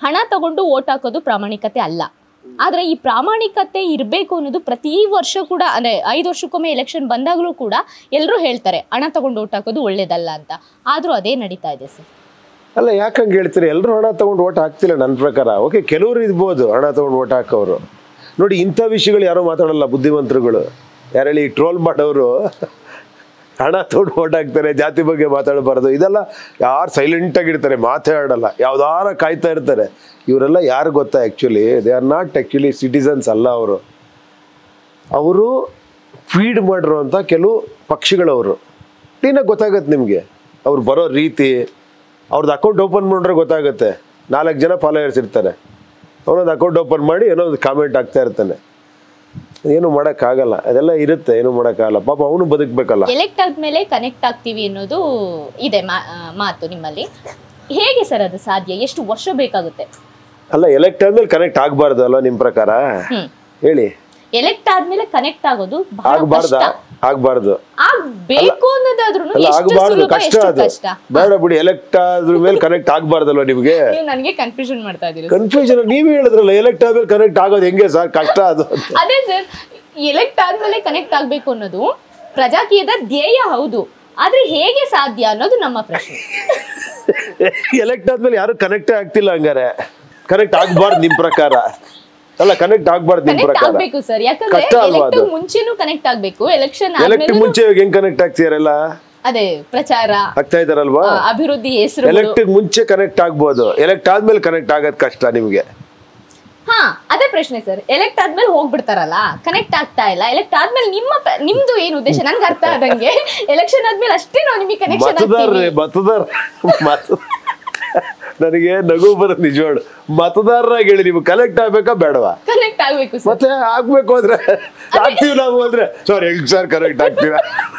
ಹಣ ತಗೊಂಡು ಓಟ್ ಹಾಕೋದು ಪ್ರಾಮಾಣಿಕತೆ ಅಲ್ಲ ಆದ್ರೆ ಈ ಪ್ರಾಮಾಣಿಕತೆ ಇರಬೇಕು ಅನ್ನೋದು ಪ್ರತಿ ವರ್ಷ ಕೂಡ ಅಂದ್ರೆ ಐದು ವರ್ಷಕ್ಕೊಮ್ಮೆ ಎಲೆಕ್ಷನ್ ಬಂದಾಗಲೂ ಕೂಡ ಎಲ್ಲರೂ ಹೇಳ್ತಾರೆ ಹಣ ತಗೊಂಡು ಓಟ್ ಹಾಕೋದು ಒಳ್ಳೇದಲ್ಲ ಅಂತ ಆದ್ರೂ ಅದೇ ನಡೀತಾ ಇದೆ ಸರ್ ಅಲ್ಲ ಯಾಕಂಗೆ ಹೇಳ್ತೀರಿ ಎಲ್ಲರೂ ಹಣ ತಗೊಂಡು ಓಟ್ ಹಾಕ್ತಿಲ್ಲ ನನ್ನ ಪ್ರಕಾರ ಓಕೆ ಕೆಲವರು ಇರ್ಬೋದು ಹಣ ತಗೊಂಡು ಓಟ್ ಹಾಕೋರು ನೋಡಿ ಇಂಥ ವಿಷಯಗಳು ಯಾರೋ ಮಾತಾಡಲ್ಲ ಬುದ್ಧಿವಂತರುಗಳು ಯಾರು ಹೇಳಿ ಟ್ರೋಲ್ ಮಾಡೋರು ಹಣ ತಗೊಂಡು ಓಟ್ ಹಾಕ್ತಾರೆ ಜಾತಿ ಬಗ್ಗೆ ಮಾತಾಡಬಾರ್ದು ಇದೆಲ್ಲ ಯಾರು ಸೈಲೆಂಟ್ ಆಗಿರ್ತಾರೆ ಮಾತಾಡಲ್ಲ ಯಾವ್ದಾರ ಕಾಯ್ತಾ ಇರ್ತಾರೆ ಇವರೆಲ್ಲ ಯಾರು ಗೊತ್ತಾ actually they are not actually citizens ಅಲ್ಲ ಅವರು ಅವರು ಫೀಡ್ ಮಾಡಿರುವಂಥ ಕೆಲವು ಪಕ್ಷಿಗಳವರು ಕ್ಲೀನಾಗಿ ಗೊತ್ತಾಗತ್ತೆ ನಿಮಗೆ ಅವ್ರು ಬರೋ ರೀತಿ ಅವ್ರದ್ದು ಅಕೌಂಟ್ ಓಪನ್ ಮಾಡಿದ್ರೆ ಗೊತ್ತಾಗುತ್ತೆ ನಾಲ್ಕು ಜನ ಫಾಲೋಯರ್ಸ್ ಇರ್ತಾರೆ ಅವನೊಂದು ಅಕೌಂಟ್ ಓಪನ್ ಮಾಡಿ ಏನೋ ಒಂದು ಕಾಮೆಂಟ್ ಆಗ್ತಾ ಇರ್ತಾನೆ ಏನು ಮಾಡೋಕ್ಕಾಗಲ್ಲ ಅದೆಲ್ಲ ಇರುತ್ತೆ ಏನು ಮಾಡೋಕ್ಕಾಗಲ್ಲ ಪಾಪ ಅವನು ಬದುಕಬೇಕಲ್ಲ ಎಲೆಕ್ಟ್ ಆದ್ಮೇಲೆ ಕನೆಕ್ಟ್ ಆಗ್ತೀವಿ ಅನ್ನೋದು ಇದೆ ಮಾ- ಆ, ಮಾತು ನಿಮ್ಮಲ್ಲಿ ಹೇಗೆ ಸರ್ ಅದು ಸಾಧ್ಯ ಎಷ್ಟು ವರ್ಷ ಬೇಕಾಗುತ್ತೆ ಅಲ್ಲ ಎಲೆಕ್ಟ್ ಆದ್ಮೇಲೆ ಕನೆಕ್ಟ್ ಆಗಬಾರ್ದು ಅಲ್ವಾ ನಿಮ್ಮ ಪ್ರಕಾರ ಹ್ಮ್ ಹೇಳಿ ಎಲೆಕ್ಟ್ ಆದ್ಮೇಲೆ ಕನೆಕ್ಟ್ ಆಗೋದು ಬಹಳ ಆಗಬಾರ್ದಾ ಕಷ್ಟ ಆಗಬಾರ್ದು ಆಗ್ಬೇಕು ಅನ್ನೋದಾದ್ರೂ ಅಲ್ಲ ಎಷ್ಟು ಆಗಬಾರ್ದು ಸುಲಭ ಕಷ್ಟ ಎಷ್ಟು ಅದು ಕಷ್ಟ ಬೇಡ ಬಿಡಿ ಎಲೆಕ್ಟ್ ಆದ್ರ ಮೇಲೆ ಕನೆಕ್ಟ್ ಆಗಬಾರ್ದಲ್ವ ನಿಮಗೆ ನೀವು ನನಗೆ ಕನ್ಫ್ಯೂಷನ್ ಮಾಡ್ತಾ ಇದೀರಿ ಕನ್ಫ್ಯೂಷನ್ ನೀವೇ ಹೇಳಿದ್ರಲ್ಲ ಎಲೆಕ್ಟ್ ಆದ್ಮೇಲೆ ಕನೆಕ್ಟ್ ಆಗೋದು ಹೆಂಗೆ ಸರ್ ಕಷ್ಟ ಅದು ಅಂತ ಅದೇ ಸರ್ ಎಲೆಕ್ಟ್ ಆದ್ಮೇಲೆ ಕನೆಕ್ಟ್ ಆಗ್ಬೇಕು ಅನ್ನೋದು ಪ್ರಜಾಕೀಯದ ಧ್ಯೇಯ ಹೌದು ಆದ್ರೆ ಹೇಗೆ ಸಾಧ್ಯ ಅನ್ನೋದು ನಮ್ಮ ಪ್ರಶ್ನೆ ಎಲೆಕ್ಟ್ ಆದ್ಮೇಲೆ ಯಾರು ಕನೆಕ್ಟೇ ಆಗ್ತಿಲ್ಲ ಹಂಗಾರೆ ಕನೆಕ್ಟ್ ಆಗ್ಬಾರ್ದು ನಿಮ್ ಪ್ರಕಾರ ಅಲ್ಲ ಕನೆಕ್ಟ್ ಆಗ್ಬಾರ್ದು ನಿಮ್ ಕನೆಕ್ಟ್ ಪ್ರಕಾರ ಆಗ್ಬೇಕು ಸರ್ ಯಾಕಂದ್ರೆ ಕಷ್ಟ ಅಲ್ವಾ ಎಲೆಕ್ಟ್ ಅದು? ಮುಂಚೆನೂ ಕನೆಕ್ಟ್ ಆಗ್ಬೇಕು ಎಲೆಕ್ಷನ್ ಎಲೆಕ್ಟ್ ಆದ್ಮೇಲೆ ಮುಂಚೆ ಇವಾಗ ಹೆಂಗ್ ಕನೆಕ್ಟ್ ಆಗ್ತೀರಲ್ಲ ಅದೇ ಪ್ರಚಾರ ಆಗ್ತಾ ಇದಾರಲ್ವಾ ಆ, ಅಭಿವೃದ್ಧಿ ಹೆಸರು ಎಲೆಕ್ಟ್ ಮುಂಚೆ ಕನೆಕ್ಟ್ ಆಗ್ಬೋದು ಎಲೆಕ್ಟ್ ಆದ್ಮೇಲೆ ಕನೆಕ್ಟ್ ಆಗೋದ್ ಕಷ್ಟ ನಿಮ್ಗೆ ಹಾ ಅದೇ ಪ್ರಶ್ನೆ ಸರ್ ಎಲೆಕ್ಟ್ ಆದ್ಮೇಲೆ ಹೋಗ್ಬಿಡ್ತಾರಲ್ಲ ಕನೆಕ್ಟ್ ಆಗ್ತಾ ಇಲ್ಲ ಎಲೆಕ್ಟ್ ಆದ್ಮೇಲೆ ನಿಮ್ಮ ಪ- ನಿಮ್ದು ಏನು ಉದ್ದೇಶ ನನ್ಗೆ ಅರ್ಥ ಆದಂಗೆ ಎಲೆಕ್ಷನ್ ಆದ್ಮೇಲೆ ಅಷ್ಟೇ ನಾವು ನಿಮಗೆ ಕನೆಕ್ಷನ್ ಮತದಾರರೇ ಮತದಾರ ಮತ ನನಗೆ ನಗು ಬರೋದು ನಿಜವಾಡು ಮತದಾರರಾಗಿ ಹೇಳಿ ನೀವು ಕನೆಕ್ಟ್ ಆಗ್ಬೇಕಾ ಬೇಡವಾ ಕನೆಕ್ಟ್ ಆಗ್ಬೇಕು ಸರ್ ಮತ್ತೆ ಆಗ್ಬೇಕು ಅಂದ್ರೆ ಆಗ್ತೀವಿ ನಾವು ಅಂದ್ರೆ ಸಾರಿ ಹೆಂಗ್ ಸರ್ ಕರೆಕ್ಟ್ ಆಗ್ತೀರಾ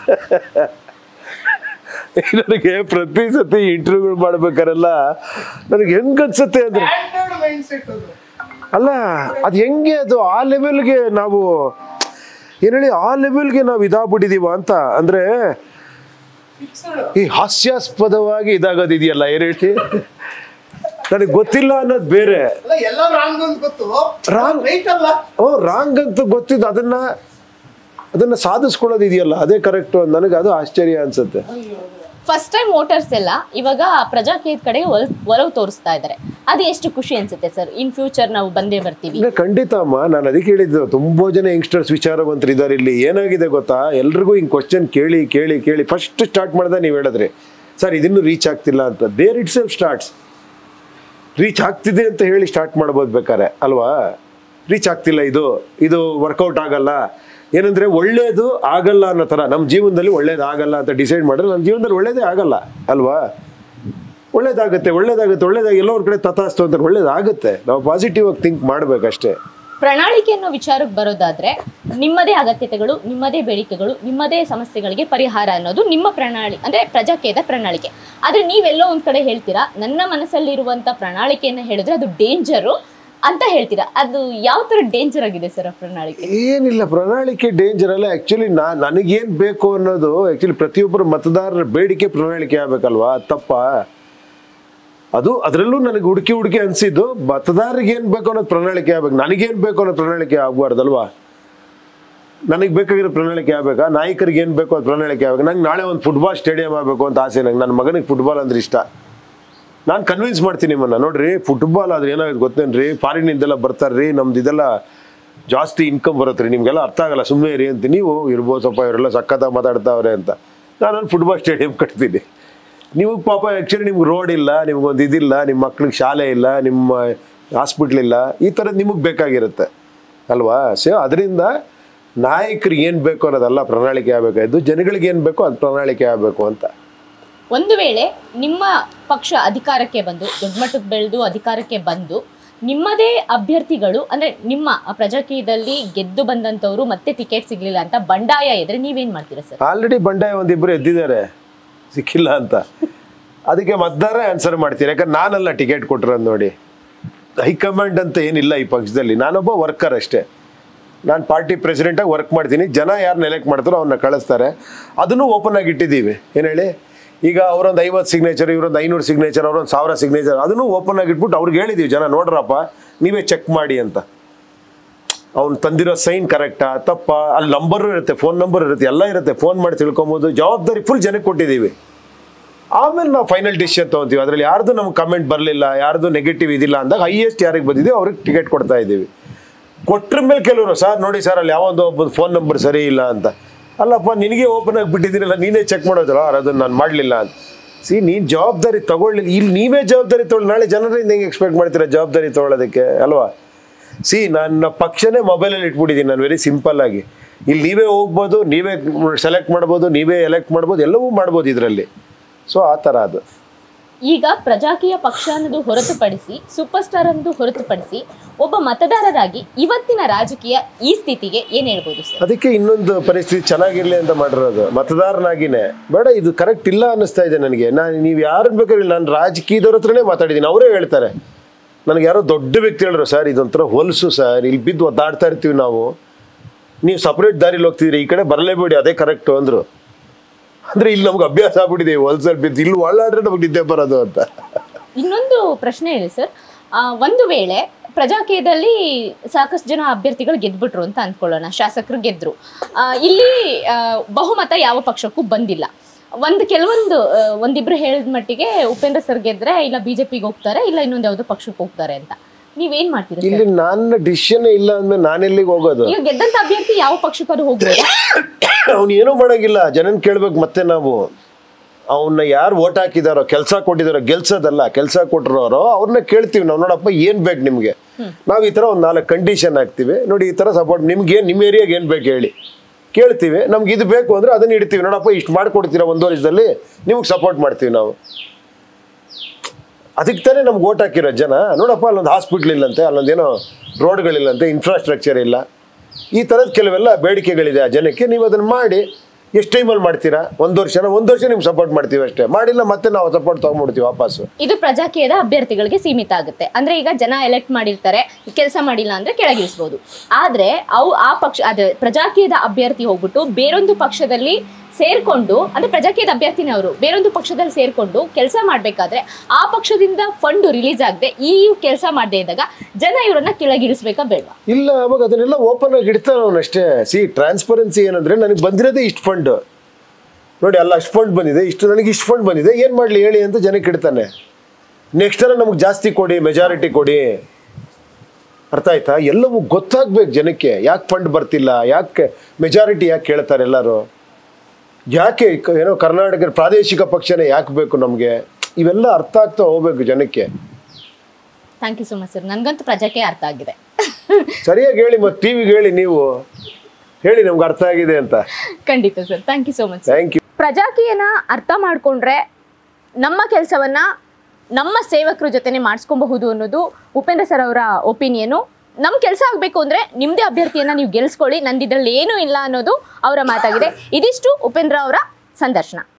ನನಗೆ ಪ್ರತಿ ಸತಿ ಇಂಟರ್ವ್ಯೂಗಳು ಮಾಡ್ಬೇಕಾರೆಲ್ಲ ನನಗೆ ಹೆಂಗ್ ಅನ್ಸುತ್ತೆ ಅಂದ್ರೆ ಸ್ಟ್ಯಾಂಡರ್ಡ್ ಮೈಂಡ್ ಸೆಟ್ ಅದು ಅಲ್ಲ ಅದು ಹೆಂಗೆ ಅದು ಆ ಲೆವೆಲ್ಗೆ ನಾವು ಏನ್ ಹೇಳಿ ಆ ಲೆವೆಲ್ಗೆ ನಾವು ಇದಾಗ್ಬಿಟ್ಟಿದೀವ ಅಂತ ಅಂದ್ರೆ ಫಿಕ್ಸ್ಡ್ ಈ ಹಾಸ್ಯಾಸ್ಪದವಾಗಿ ಇದಾಗೋದಿದೆಯಲ್ಲ ಏನ್ ಹೇಳಿ ನನಗೆ ಗೊತ್ತಿಲ್ಲ ಅನ್ನೋದು ಬೇರೆ ಅಲ್ಲ ಎಲ್ಲ ರಾಂಗ್ ಅಂತ ಗೊತ್ತು Wrong? ರೈಟ್ ಅಲ್ಲ ಓ ರಾಂಗ್ ಅಂತ ಗೊತ್ತಿದ್ದು ಅದನ್ನ ಅದನ್ನ ಸಾಧಿಸ್ಕೊಳ್ಳೋದು ಇದೆಯಲ್ಲ ಅದೇ ಕರೆಕ್ಟ್ ನನಗೆ ಅದು ಆಶ್ಚರ್ಯ ಅನ್ಸುತ್ತೆ ಫಸ್ಟ್ ಟೈಮ್ ವೋಟರ್ಸ್ ಎಲ್ಲ ಇವಾಗ ಪ್ರಜಾಕೀಯದ ಕಡೆ ಒಲ್- ಒಲವು ತೋರಿಸ್ತಾ ಇದ್ದಾರೆ ಅದು ಎಷ್ಟು ಖುಷಿ ಅನ್ಸುತ್ತೆ ಸರ್ ಇನ್ ಫ್ಯೂಚರ್ ನಾವು ಬಂದೇ ಬರ್ತೀವಿ ಇಲ್ಲ ಖಂಡಿತ ಅಮ್ಮ ನಾನು ಅದಕ್ಕೆ ಹೇಳಿದ್ದು ತುಂಬಾ ಜನ ಯಂಗ್ಸ್ಟರ್ಸ್ ವಿಚಾರವಂತರು ಇದ್ದಾರೆ ಇಲ್ಲಿ ಏನಾಗಿದೆ ಗೊತ್ತಾ ಎಲ್ರಿಗೂ ಹಿಂಗೆ ಕ್ವಶನ್ ಕೇಳಿ ಕೇಳಿ ಕೇಳಿ ಫಸ್ಟ್ ಸ್ಟಾರ್ಟ್ ಮಾಡ್ದೆ ನೀವು ಹೇಳಿದ್ರಿ ಸರ್ ಇದನ್ನು ರೀಚ್ ಆಗ್ತಿಲ್ಲ ಅಂತ there itself starts reach ಆಗ್ತಿದೆ ಅಂತ ಹೇಳಿ ಸ್ಟಾರ್ಟ್ ಮಾಡ್ಬೋದು ಬೇಕಾರೆ ಅಲ್ವಾ ರೀಚ್ ಆಗ್ತಿಲ್ಲ ಇದು ಇದು ವರ್ಕೌಟ್ ಆಗಲ್ಲ ಏನಂದ್ರೆ ಒಳ್ಳೇದು ಆಗಲ್ಲ ಅನ್ನೋ ಥರ ನಮ್ಮ ಜೀವನದಲ್ಲಿ ಒಳ್ಳೇದು ಆಗಲ್ಲ ಅಂತ ಡಿಸೈಡ್ ಮಾಡಿದ್ರೆ ನಮ್ಮ ಜೀವನದಲ್ಲಿ ಒಳ್ಳೇದೇ ಆಗಲ್ಲ ಅಲ್ವಾ ಒಳ್ಳೇದಾಗುತ್ತೆ ಒಳ್ಳೇದಾಗುತ್ತೆ ಒಳ್ಳೇದಾಗಿ ಎಲ್ಲೋ ಒಂದು ಕಡೆ ತಥಾಸ್ತು ಅಂತ ಒಳ್ಳೇದಾಗುತ್ತೆ ನಾವು ಪಾಸಿಟಿವ್ ಆಗಿ ಥಿಂಕ್ ಮಾಡ್ಬೇಕಷ್ಟೇ ಪ್ರಣಾಳಿಕೆ ಅನ್ನೋ ವಿಚಾರಕ್ಕೆ ಬರೋದಾದ್ರೆ ನಿಮ್ಮದೇ ಅಗತ್ಯತೆಗಳು ನಿಮ್ಮದೇ ಬೇಡಿಕೆಗಳು ನಿಮ್ಮದೇ ಸಮಸ್ಯೆಗಳಿಗೆ ಪರಿಹಾರ ಅನ್ನೋದು ನಿಮ್ಮ ಪ್ರಣಾಳಿ ಅಂದ್ರೆ ಪ್ರಜಾಕೀಯದ ಪ್ರಣಾಳಿಕೆ ಆದ್ರೆ ನೀವೆಲ್ಲೋ ಒಂದ್ ಕಡೆ ಹೇಳ್ತೀರಾ ನನ್ನ ಮನಸ್ಸಲ್ಲಿರುವಂತ ಪ್ರಣಾಳಿಕೆಯನ್ನ ಹೇಳಿದ್ರೆ ಅದು ಡೇಂಜರು ಅಂತ ಹೇಳ್ತೀರಾ ಅದು ಯಾವ ತರ ಡೇಂಜರ್ ಆಗಿದೆ ಸರ್ ಆ ಪ್ರಣಾಳಿಕೆ ಏನಿಲ್ಲ ಪ್ರಣಾಳಿಕೆ ಡೇಂಜರ್ ಅಲ್ಲ ಆ್ಯಕ್ಚುಲಿ ನಾ ನನಗೇನು ಬೇಕು ಅನ್ನೋದು ಆ್ಯಕ್ಚುಲಿ ಪ್ರತಿಯೊಬ್ಬರು ಮತದಾರರ ಬೇಡಿಕೆ ಪ್ರಣಾಳಿಕೆ ಆಗ್ಬೇಕಲ್ವಾ ಅದ್ ತಪ್ಪಾ ಅದು ಅದರಲ್ಲೂ ನನಗೆ ಹುಡುಕಿ ಹುಡುಕಿ ಅನಿಸಿದ್ದು ಮತದಾರರಿಗೆ ಏನು ಬೇಕು ಅನ್ನೋದು ಪ್ರಣಾಳಿಕೆ ಆಗ್ಬೇಕು ನನಗೇನು ಬೇಕು ಅನ್ನೋ ಪ್ರಣಾಳಿಕೆ ಆಗ್ಬಾರ್ದಲ್ವಾ ನನಗೆ ಬೇಕಾಗಿರೋ ಪ್ರಣಾಳಿಕೆ ಆಗ್ಬೇಕಾ ನಾಯಕರಿಗೆ ಏನು ಬೇಕು ಅದು ಪ್ರಣಾಳಿಕೆ ಆಗ್ಬೇಕು ನಂಗೆ ನಾಳೆ ಒಂದು ಫುಟ್ಬಾಲ್ ಸ್ಟೇಡಿಯಂ ಆಗಬೇಕು ಅಂತ ಆಸೆ ನಂಗೆ ನನ್ನ ಮಗನಿಗೆ ಫುಟ್ಬಾಲ್ ಅಂದ್ರೆ ಇಷ್ಟ ನಾನು ಕನ್ವಿನ್ಸ್ ಮಾಡ್ತೀನಿ ನಿಮ್ಮನ್ನ ನೋಡ್ರಿ ಫುಟ್ಬಾಲ್ ಆದ್ರೆ ಏನಾಗುತ್ತೆ ಗೊತ್ತೇನ್ರಿ ಫಾರಿನಿಂದೆಲ್ಲ ಬರ್ತಾರ್ರಿ ನಮ್ದು ಇದೆಲ್ಲ ಜಾಸ್ತಿ ಇನ್ಕಮ್ ಬರುತ್ತೆ ರೀ ನಿಮಗೆಲ್ಲ ಅರ್ಥ ಆಗಲ್ಲ ಸುಮ್ಮನೆ ಇರಿ ಅಂತ ನೀವು ಇರ್ಬೋದು ಸ್ವಲ್ಪ ಇವರೆಲ್ಲ ಸಖತ್ತಾಗಿ ಮಾತಾಡ್ತಾವ್ರೆ ಅಂತ ನಾನು ಫುಟ್ಬಾಲ್ ಸ್ಟೇಡಿಯಂ ಕಟ್ತೀನಿ ನೀವು ಪಾಪ ಆ್ಯಕ್ಚುಲಿ ನಿಮ್ಗೆ ರೋಡ್ ಇಲ್ಲ ನಿಮ್ಗೊಂದು ಇದಿಲ್ಲ ನಿಮ್ಮ ಮಕ್ಳಿಗೆ ಶಾಲೆ ಇಲ್ಲ ನಿಮ್ಮ ಹಾಸ್ಪಿಟ್ಲ್ ಇಲ್ಲ ಈ ಥರದ್ದು ನಿಮಗೆ ಬೇಕಾಗಿರುತ್ತೆ ಅಲ್ವಾ ಸೊ ಅದರಿಂದ ನಾಯಕರಿಗೆ ಏನು ಬೇಕು ಅನ್ನೋದಲ್ಲ ಪ್ರಣಾಳಿಕೆ ಆಗಬೇಕಾಯ್ತು ಜನಗಳಿಗೆ ಏನು ಬೇಕೋ ಅದು ಪ್ರಣಾಳಿಕೆ ಆಗಬೇಕು ಅಂತ ಒಂದು ವೇಳೆ ನಿಮ್ಮ ಪಕ್ಷ ಅಧಿಕಾರಕ್ಕೆ ಬಂದು ದೊಡ್ಡ ಮಟ್ಟಕ್ಕೆ ಬೆಳೆದು ಅಧಿಕಾರಕ್ಕೆ ಬಂದು ನಿಮ್ಮದೇ ಅಭ್ಯರ್ಥಿಗಳು ಅಂದ್ರೆ ನಿಮ್ಮ ಪ್ರಜಾಕೀಯದಲ್ಲಿ ಗೆದ್ದು ಬಂದಂತವ್ರು ಮತ್ತೆ ಟಿಕೆಟ್ ಸಿಗ್ಲಿಲ್ಲ ಅಂತ ಬಂಡಾಯ ಇದ್ರೆ ನೀವೇನ್ ಮಾಡ್ತೀರಾ ಸರ್ ಆಲ್ರೆಡಿ ಬಂಡಾಯ ಒಂದಿಬ್ಬರು ಎದ್ದಿದ್ದಾರೆ ಸಿಕ್ಕಿಲ್ಲ ಅಂತ ಅದಕ್ಕೆ ಮತದಾರ ಆನ್ಸರ್ ಮಾಡ್ತೀನಿ ಯಾಕಂದ್ರೆ ನಾನಲ್ಲ ಟಿಕೆಟ್ ಕೊಟ್ಟಿರೋದು ನೋಡಿ ಹೈಕಮಾಂಡ್ ಅಂತ ಏನಿಲ್ಲ ಈ ಪಕ್ಷದಲ್ಲಿ ನಾನೊಬ್ಬ ವರ್ಕರ್ ಅಷ್ಟೇ ನಾನು ಪಾರ್ಟಿ ಪ್ರೆಸಿಡೆಂಟಾಗಿ ವರ್ಕ್ ಮಾಡ್ತೀನಿ ಜನ ಯಾರನ್ನ ಎಲೆಕ್ಟ್ ಮಾಡ್ತಾರೋ ಅವನ್ನ ಕಳಿಸ್ತಾರೆ ಅದನ್ನು ಓಪನ್ ಆಗಿ ಇಟ್ಟಿದ್ದೀವಿ ಏನು ಹೇಳಿ ಈಗ ಅವರೊಂದು ಐವತ್ತು ಸಿಗ್ನೇಚರ್ ಇವರೊಂದು ಐನೂರು ಸಿಗ್ನೇಚರ್ ಅವರೊಂದು ಸಾವಿರ ಸಿಗ್ನೇಚರ್ ಅದನ್ನು ಓಪನ್ ಆಗಿ ಇಟ್ಬಿಟ್ಟು ಅವ್ರಿಗೆ ಹೇಳಿದೀವಿ ಜನ ನೋಡ್ರಪ್ಪ ನೀವೇ ಚೆಕ್ ಮಾಡಿ ಅಂತ ಅವ್ನು ತಂದಿರೋ ಸೈನ್ ಕರೆಕ್ಟಾ ತಪ್ಪ ಅಲ್ಲಿ ನಂಬರು ಇರುತ್ತೆ ಫೋನ್ ನಂಬರ್ ಇರುತ್ತೆ ಎಲ್ಲ ಇರುತ್ತೆ ಫೋನ್ ಮಾಡಿ ತಿಳ್ಕೊಬೋದು ಜವಾಬ್ದಾರಿ ಫುಲ್ ಜನಕ್ಕೆ ಕೊಟ್ಟಿದ್ದೀವಿ ಆಮೇಲೆ ನಾವು ಫೈನಲ್ ಡಿಸಿಷನ್ ತೊಗೊತೀವಿ ಅದರಲ್ಲಿ ಯಾರ್ದು ನಮ್ಗೆ ಕಮೆಂಟ್ ಬರಲಿಲ್ಲ ಯಾರ್ದು ನೆಗೆಟಿವ್ ಇದಿಲ್ಲ ಅಂದಾಗ ಹೈಯೆಸ್ಟ್ ಯಾರಿಗೆ ಬಂದಿದೆ ಅವ್ರಿಗೆ ಟಿಕೆಟ್ ಕೊಡ್ತಾ ಇದ್ದೀವಿ ಕೊಟ್ರ ಮೇಲೆ ಕೆಲವರು ಸರ್ ನೋಡಿ ಸರ್ ಅಲ್ಲಿ ಯಾವೊಂದು ಒಬ್ಬ ಫೋನ್ ನಂಬರ್ ಸರಿ ಇಲ್ಲ ಅಂತ ಅಲ್ಲಪ್ಪ ನಿನಗೆ ಓಪನ್ ಆಗಿ ಬಿಟ್ಟಿದ್ದೀರಲ್ಲ ನೀನೇ ಚೆಕ್ ಮಾಡೋದ್ರ ಅದನ್ನು ನಾನು ಮಾಡಲಿಲ್ಲ ಅಂತ ಸಿ ನೀನು ಜವಾಬ್ದಾರಿ ತಗೊಳ್ಳಿಲ್ಲ ಇಲ್ಲಿ ನೀವೇ ಜವಾಬ್ದಾರಿ ತೊಗೊಳ್ಳಿ ನಾಳೆ ಜನರಿಂದ ಹೆಂಗೆ ಎಕ್ಸ್ಪೆಕ್ಟ್ ಮಾಡ್ತೀರಾ ಜವಾಬ್ದಾರಿ ತೊಗೊಳೋದಕ್ಕೆ ಅಲ್ವಾ ಸಿ ನನ್ನ ಪಕ್ಷನೇ ಮೊಬೈಲಲ್ಲಿ ಇಟ್ಬಿಟ್ಟಿದ್ದೀನಿ ನಾನು ವೆರಿ ಸಿಂಪಲ್ ಆಗಿ ಇಲ್ಲಿ ನೀವೇ ಹೋಗ್ಬೋದು ನೀವೇ ಸೆಲೆಕ್ಟ್ ಮಾಡ್ಬೋದು ನೀವೇ ಎಲೆಕ್ಟ್ ಮಾಡ್ಬೋದು ಎಲ್ಲವೂ ಮಾಡ್ಬೋದು ಇದರಲ್ಲಿ ಸೊ ಆ ಥರ ಅದು ಈಗ ಪ್ರಜಾಕೀಯ ಪಕ್ಷ ಅನ್ನೋದು ಹೊರತುಪಡಿಸಿ ಸೂಪರ್ ಸ್ಟಾರ್ ಅನ್ನೋದು ಹೊರತುಪಡಿಸಿ ಒಬ್ಬ ಮತದಾರರಾಗಿ ಇವತ್ತಿನ ರಾಜಕೀಯ ಈ ಸ್ಥಿತಿಗೆ ಏನ್ ಹೇಳ್ಬೋದು ಸರ್ ಅದಕ್ಕೆ ಇನ್ನೊಂದು ಪರಿಸ್ಥಿತಿ ಚೆನ್ನಾಗಿರ್ಲಿ ಅಂತ ಮಾಡಿರೋದು ಮತದಾರನಾಗಿನೇ ಬೇಡ ಇದು ಕರೆಕ್ಟ್ ಇಲ್ಲ ಅನ್ನಿಸ್ತಾ ಇದೆ ನನಗೆ ನಾನು ನೀವು ಯಾರನ್ನ ಬೇಕಾದ್ರೆ ನಾನು ರಾಜಕೀಯದವ್ರ ಹತ್ರನೇ ಮಾತಾಡಿದ್ದೀನಿ ಅವರೇ ಹೇಳ್ತಾರೆ ನನಗೆ ಯಾರೋ ದೊಡ್ಡ ವ್ಯಕ್ತಿ ಹೇಳಿದ್ರು ಸರ್ ಇದೊಂಥರ ಹೊಲಸು ಸರ್ ಇಲ್ಲಿ ಬಿದ್ದು ಒದ್ದಾಡ್ತಾ ಇರ್ತೀವಿ ನಾವು ನೀವು ಸಪ್ರೇಟ್ ದಾರಿಲಿ ಹೋಗ್ತಿದ್ರಿ ಈ ಕಡೆ ಬರಲೇಬೇಡಿ ಅದೇ ಕರೆಕ್ಟು ಅಂದರು ಅಂದರೆ ಇಲ್ಲಿ ನಮ್ಗೆ ಅಭ್ಯಾಸ ಆಗ್ಬಿಟ್ಟಿದೆ ಹೊಲ್ಸಲ್ಲಿ ಬಿದ್ದು ಇಲ್ಲಿ ಒಳ್ಳಾಡ್ರೆ ನಮಗೆ ನಿದ್ದೆ ಬರೋದು ಅಂತ ಇನ್ನೊಂದು ಪ್ರಶ್ನೆ ಇದೆ ಸರ್ ಆ, ಒಂದು ವೇಳೆ ಪ್ರಜಾಕೀಯದಲ್ಲಿ ಸಾಕಷ್ಟು ಜನ ಅಭ್ಯರ್ಥಿಗಳು ಗೆದ್ಬಿಟ್ರು ಅಂತ ಅಂದ್ಕೊಳ್ಳೋಣ ಶಾಸಕರು ಗೆದ್ರು ಆ, ಇಲ್ಲಿ ಆ, ಬಹುಮತ ಯಾವ ಪಕ್ಷಕ್ಕೂ ಬಂದಿಲ್ಲ ಒಂದು ಕೆಲವೊಂದು ಆ, ಒಂದಿಬ್ರು ಹೇಳಿದ ಮಟ್ಟಿಗೆ ಉಪೇಂದ್ರ ಸರ್ ಗೆದ್ರೆ ಇಲ್ಲ ಬಿಜೆಪಿಗೆ ಹೋಗ್ತಾರೆ ಇಲ್ಲ ಇನ್ನೊಂದು ಯಾವುದೋ ಪಕ್ಷಕ್ಕೆ ಹೋಗ್ತಾರೆ ಅಂತ ನೀವೇನ್ ಮಾಡ್ತೀರಾ ಸರ್? ಇಲ್ಲಿ ನನ್ನ ಡಿಸಿಷನ್ ಇಲ್ಲ ಅಂದ್ಮೇಲೆ ನಾನೆಲ್ಲಿಗೆ ಹೋಗೋದು ಈಗ ಗೆದ್ದಂತ ಅಭ್ಯರ್ಥಿ ಯಾವ ಪಕ್ಷಕ್ಕಾದ್ರೂ ಹೋಗ್ಬೋದಾ ಅವ್ನು ಏನೂ ಮಾಡೋಂಗಿಲ್ಲ ಜನನ್ ಕೇಳ್ಬೇಕು ಮತ್ತೆ ನಾವು ಅವನ್ನ ಯಾರು ಓಟ್ ಹಾಕಿದಾರೋ ಕೆಲಸ ಕೊಟ್ಟಿದಾರೋ ಗೆಲ್ಸೋದಲ್ಲ ಕೆಲಸ ಕೊಟ್ಟಿರೋರೋ ಅವ್ರನ್ನ ಕೇಳ್ತೀವಿ ನಾವು ನೋಡಪ್ಪ ಏನು ಬೇಕು ನಿಮಗೆ ನಾವು ಈ ಥರ ಒಂದು ನಾಲ್ಕು ಕಂಡೀಷನ್ ಹಾಕ್ತೀವಿ ನೋಡಿ ಈ ಥರ ಸಪೋರ್ಟ್ ನಿಮ್ಗೆ ನಿಮ್ಮ ಏರಿಯಾಗೆ ಏನು ಬೇಕು ಹೇಳಿ ಕೇಳ್ತೀವಿ ನಮ್ಗೆ ಇದು ಬೇಕು ಅಂದರೆ ಅದನ್ನ ಇಡ್ತೀವಿ ನೋಡಪ್ಪ ಇಷ್ಟು ಮಾಡ್ಕೊಡ್ತೀರಾ ಒಂದು ವರ್ಷದಲ್ಲಿ ನಿಮ್ಗೆ ಸಪೋರ್ಟ್ ಮಾಡ್ತೀವಿ ನಾವು ಅದಕ್ಕೆ ತಾನೇ ನಮ್ಗೆ ಓಟ್ ಹಾಕಿರೋ ಜನ ನೋಡಪ್ಪ ಅಲ್ಲೊಂದು ಹಾಸ್ಪಿಟ್ಲ್ ಇಲ್ಲಂತೆ ಅಲ್ಲೊಂದೇನೋ ರೋಡ್ಗಳಿಲ್ಲಂತೆ ಇನ್ಫ್ರಾಸ್ಟ್ರಕ್ಚರ್ ಇಲ್ಲ ಈ ಥರದ ಕೆಲವೆಲ್ಲ ಬೇಡಿಕೆಗಳಿದೆ ಆ ಜನಕ್ಕೆ ನೀವು ಅದನ್ನು ಮಾಡಿ ಎಷ್ಟು ಟೈಮಲ್ಲಿ ಮಾಡ್ತೀರಾ ಒಂದು ವರ್ಷನ ಒಂದು ವರ್ಷ ನಿಮ್ಗೆ ಸಪೋರ್ಟ್ ಮಾಡ್ತೀವಿ ಅಷ್ಟೇ ಮಾಡಿಲ್ಲ ಮತ್ತೆ ನಾವು ಸಪೋರ್ಟ್ ತೊಗೊಂಡ್ಬಿಡ್ತೀವಿ ವಾಪಸ್ಸು ಇದು ಪ್ರಜಾಕೀಯದ ಅಭ್ಯರ್ಥಿಗಳಿಗೆ ಸೀಮಿತ ಆಗುತ್ತೆ ಅಂದ್ರೆ ಈಗ ಜನ ಎಲೆಕ್ಟ್ ಮಾಡಿರ್ತಾರೆ ಕೆಲಸ ಮಾಡಿಲ್ಲ ಅಂದ್ರೆ ಕೆಳಗಿಳಿಸ್ಬೋದು ಆದ್ರೆ ಅವು ಆ ಪಕ್ಷ ಅದೇ ಪ್ರಜಾಕೀಯದ ಅಭ್ಯರ್ಥಿ ಹೋಗ್ಬಿಟ್ಟು ಬೇರೊಂದು ಪಕ್ಷದಲ್ಲಿ ಸೇರ್ಕೊಂಡು ಅಂದ್ರೆ ಪ್ರಜಾಕೀಯದ ಅಭ್ಯರ್ಥಿನೇ ಅವರು ಬೇರೊಂದು ಪಕ್ಷದಲ್ಲಿ ಸೇರ್ಕೊಂಡು ಕೆಲಸ ಮಾಡ್ಬೇಕಾದ್ರೆ ಆ ಪಕ್ಷದಿಂದ ಫಂಡ್ ರಿಲೀಸ್ ಆಗದೆ ಈ ಕೆಲಸ ಮಾಡದೇ ಇದ್ದಾಗ ಜನ ಇವರನ್ನ ಕೆಳಗಿಳಿಸ್ಬೇಕಾ ಬೇಡವಾ ಇಲ್ಲ ಅವಾಗ ಅದನ್ನೆಲ್ಲ ಓಪನ್ ಆಗಿ ಇಡ್ತಾನೆ ಅವನಷ್ಟೇ ಸಿ ಟ್ರಾನ್ಸ್ಪರೆನ್ಸಿ ಏನಂದ್ರೆ ನನಗೆ ಬಂದಿರೋದೇ ಇಷ್ಟು ಫಂಡ್ ನೋಡಿ ಅಲ್ಲ ಅಷ್ಟು ಫಂಡ್ ಬಂದಿದೆ ಇಷ್ಟು ನನಗೆ ಇಷ್ಟು ಫಂಡ್ ಬಂದಿದೆ ಏನು ಮಾಡಲಿ ಹೇಳಿ ಅಂತ ಜನಕ್ಕೆ ಇಡ್ತಾನೆ ನೆಕ್ಸ್ಟ್ ಟೈಮ್ ನಮಗೆ ಜಾಸ್ತಿ ಕೊಡಿ ಮೆಜಾರಿಟಿ ಕೊಡಿ ಅರ್ಥ ಆಯ್ತಾ ಎಲ್ಲವೂ ಗೊತ್ತಾಗ್ಬೇಕು ಜನಕ್ಕೆ ಯಾಕೆ ಫಂಡ್ ಬರ್ತಿಲ್ಲ ಯಾಕೆ ಮೆಜಾರಿಟಿ ಯಾಕೆ ಕೇಳ್ತಾರೆ ಎಲ್ಲರೂ ಯಾಕೆ ಕ- ಏನೋ ಕರ್ನಾಟಕ ಪ್ರಾದೇಶಿಕ ಪಕ್ಷನೇ ಯಾಕೆ ಬೇಕು ನಮಗೆ ಇವೆಲ್ಲ ಅರ್ಥ ಆಗ್ತಾ ಹೋಗ್ಬೇಕು ಜನಕ್ಕೆ thank you so much sir ನನಗಂತೂ ಪ್ರಜಾಕೀಯ ಅರ್ಥ ಆಗಿದೆ ಸರಿಯಾಗಿ ಹೇಳಿ ಮತ್ತು ಟಿ ವಿಗೆ ಹೇಳಿ ನೀವು ಹೇಳಿ ನಮ್ಗೆ ಅರ್ಥ ಆಗಿದೆ ಅಂತ ಖಂಡಿತ sir thank you so much thank you ಪ್ರಜಾಕೀಯನ ಅರ್ಥ ಮಾಡ್ಕೊಂಡ್ರೆ ನಮ್ಮ ಕೆಲಸವನ್ನ ನಮ್ಮ ಸೇವಕರ ಜೊತೆನೆ ಮಾಡಿಸ್ಕೊಬಹುದು ಅನ್ನೋದು ಉಪೇಂದ್ರ ಸರ್ ಅವರ ಒಪಿನಿಯನು ನಮ್ಮ ಕೆಲಸ ಆಗಬೇಕು ಅಂದರೆ ನಿಮ್ಮದೇ ಅಭ್ಯರ್ಥಿಯನ್ನ ನೀವು ಗೆಲ್ಸ್ಕೊಳ್ಳಿ ನಂದಿದ್ರಲ್ಲಿ ಏನೂ ಇಲ್ಲ ಅನ್ನೋದು ಅವರ ಮಾತಾಗಿದೆ ಇದಿಷ್ಟು ಉಪೇಂದ್ರ ಅವರ ಸಂದರ್ಶನ